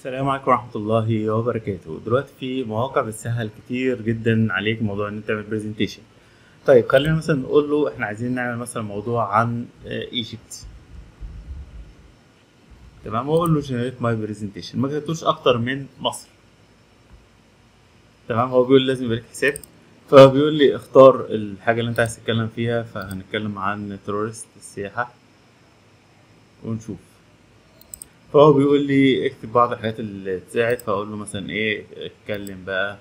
السلام عليكم ورحمة الله وبركاته دلوقتي في مواقع بتسهل كتير جدا عليك موضوع ان انت تعمل برزنتيشن طيب خلينا مثلا نقول له احنا عايزين نعمل مثلا موضوع عن ايجيبت تمام واقول له جنريت ماي برزنتيشن ما كتبتوش اكتر من مصر تمام هو بيقول لازم يبقى لك حساب فبيقول لي اختار الحاجة اللي انت عايز تتكلم فيها فهنتكلم عن تورست السياحة ونشوف فهو بيقول لي اكتب بعض الحاجات اللي تساعد فاقول له مثلا ايه اتكلم بقى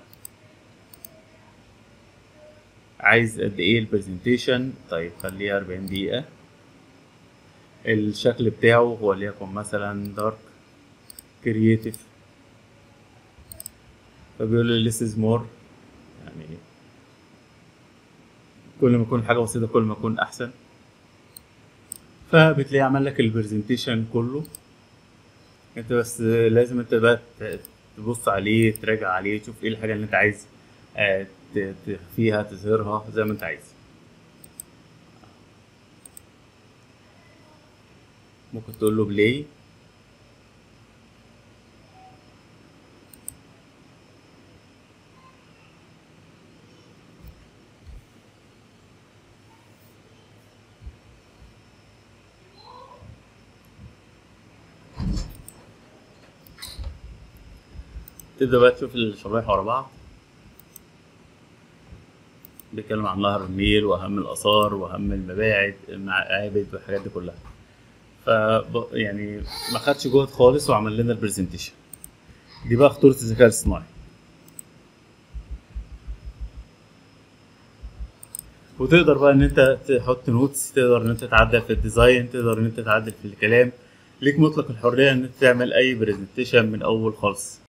عايز قد ايه البرزنتيشن طيب خليها 40 دقيقة الشكل بتاعه وليكن مثلا دارك كرييتيف فبيقول لي less is more يعني كل ما يكون حاجة بسيطة كل ما يكون أحسن فبتلاقيه عمل لك البرزنتيشن كله انت بس لازم انت بقى تبص عليه تراجع عليه تشوف ايه الحاجة اللي انت عايز تخفيها تظهرها زي ما انت عايز ممكن تقول له بلاي تبدأ بقى تشوف الشرايح ورا بعض بيتكلم عن نهر النيل وأهم الآثار وأهم المباعد المعابد والحاجات دي كلها ف يعني ما خدش جهد خالص وعمل لنا البرزنتيشن دي بقى خطورة الذكاء الاصطناعي وتقدر بقى ان انت تحط نوتس تقدر ان انت تعدل في الديزاين تقدر ان انت تعدل في الكلام ليك مطلق الحرية ان انت تعمل اي برزنتيشن من اول خالص